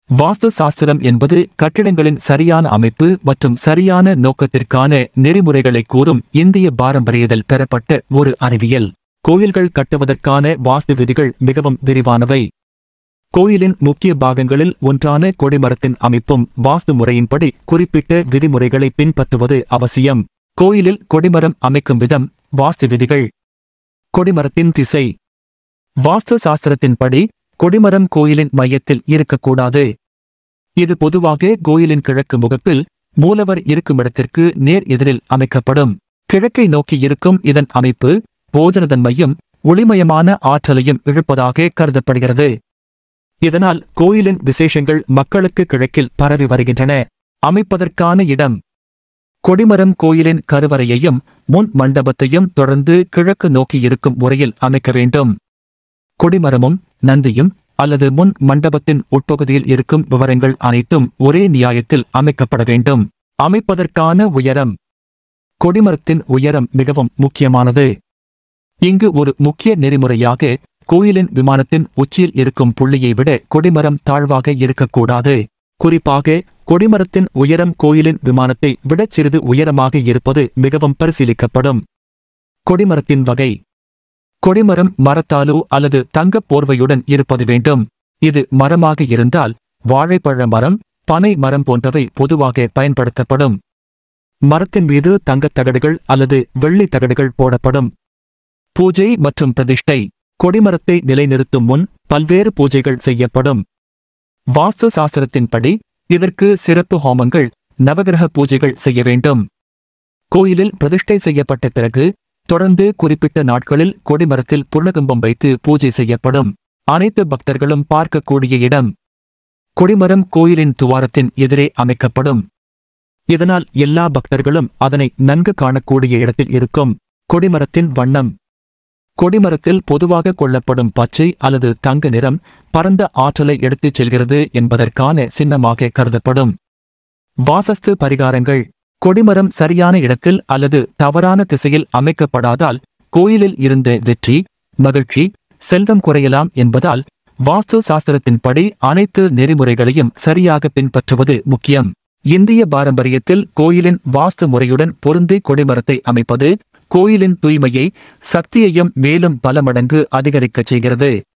வாஸ்து சாஸ்திரம் என்பது கட்டிடங்களின் சரியான அமைப்பு மற்றும் சரியான நோக்கத்திற்கான நெறிமுறைகளை கூறும் இந்திய பாரம்பரியத்தில் பெறப்பட்ட ஒரு அறிவியல் கோயில்கள் கட்டுவதற்கான வாஸ்து விதிகள் மிகவும் விரிவானவை கோயிலின் முக்கிய பாகங்களில் ஒன்றான கொடிமரத்தின் அமைப்பும் வாஸ்து முறையின்படி குறிப்பிட்ட விதிமுறைகளை பின்பற்றுவது அவசியம் கோயிலில் கொடிமரம் அமைக்கும் விதம் வாஸ்து விதிகள் கொடிமரத்தின் திசை வாஸ்து சாஸ்திரத்தின்படி கொடிமரம் கோயிலின் மையத்தில் இருக்கக்கூடாது இது பொதுவாக கோயிலின் கிழக்கு முகப்பில் மூலவர் இருக்குமிடத்திற்கு நேர் எதிரில் அமைக்கப்படும் கிழக்கை நோக்கி இருக்கும் இதன் அமைப்பு போஜனதன்மையும் ஒளிமயமான ஆற்றலையும் இழுப்பதாக கருதப்படுகிறது இதனால் கோயிலின் விசேஷங்கள் மக்களுக்கு கிழக்கில் பரவி வருகின்றன அமைப்பதற்கான இடம் கொடிமரம் கோயிலின் கருவறையையும் முன் மண்டபத்தையும் தொடர்ந்து கிழக்கு நோக்கி இருக்கும் முறையில் அமைக்க வேண்டும் கொடிமரமும் நந்தியும் அல்லது முன் மண்டபத்தின் உட்பகுதியில் இருக்கும் விவரங்கள் அனைத்தும் ஒரே நியாயத்தில் அமைக்கப்பட வேண்டும் அமைப்பதற்கான உயரம் கொடிமரத்தின் உயரம் மிகவும் முக்கியமானது இங்கு ஒரு முக்கிய நெறிமுறையாக கோயிலின் விமானத்தின் உச்சியில் இருக்கும் புள்ளியை விட கொடிமரம் தாழ்வாக இருக்கக்கூடாது குறிப்பாக கொடிமரத்தின் உயரம் கோயிலின் விமானத்தை விடச் சிறிது உயரமாக இருப்பது மிகவும் பரிசீலிக்கப்படும் கொடிமரத்தின் வகை கொடிமரம் மரத்தாலோ அல்லது தங்கப் போர்வையுடன் இருப்பது வேண்டும் இது மரமாக இருந்தால் வாழைப்பழ மரம் பனை மரம் போன்றவை பொதுவாக பயன்படுத்தப்படும் மரத்தின் மீது தங்கத் தகடுகள் அல்லது வெள்ளித் தகடுகள் போடப்படும் பூஜை மற்றும் பிரதிஷ்டை கொடிமரத்தை நிலைநிறுத்தும் முன் பல்வேறு பூஜைகள் செய்யப்படும் வாஸ்து சாஸ்திரத்தின்படி இதற்கு சிறப்பு ஹோமங்கள் நவகிரக பூஜைகள் செய்ய வேண்டும் கோயிலில் பிரதிஷ்டை செய்யப்பட்ட பிறகு தொடர்ந்து குறிப்பிட்ட நாட்களில் கொடிமரத்தில் புர்ணகும்பம் வைத்து பூஜை செய்யப்படும் அனைத்து பக்தர்களும் பார்க்கக்கூடிய இடம் கொடிமரம் கோயிலின் துவாரத்தின் எதிரே அமைக்கப்படும் இதனால் எல்லா பக்தர்களும் அதனை நன்கு காணக்கூடிய இடத்தில் இருக்கும் கொடிமரத்தின் வண்ணம் கொடிமரத்தில் பொதுவாக கொள்ளப்படும் பச்சை அல்லது தங்க நிறம் பரந்த ஆற்றலை எடுத்துச் செல்கிறது என்பதற்கான சின்னமாக கருதப்படும் வாசஸ்து பரிகாரங்கள் கொடிமரம் சரியான இடத்தில் அல்லது தவறான திசையில் அமைக்கப்படாதால் கோயிலில் இருந்த வெற்றி மகிழ்ச்சி செல்வம் குறையலாம் என்பதால் வாஸ்து சாஸ்திரத்தின்படி அனைத்து நெறிமுறைகளையும் சரியாக பின்பற்றுவது முக்கியம் இந்திய பாரம்பரியத்தில் கோயிலின் வாஸ்து முறையுடன் பொருந்தி கொடிமரத்தை அமைப்பது கோயிலின் தூய்மையை சக்தியையும் மேலும் பல மடங்கு அதிகரிக்கச் செய்கிறது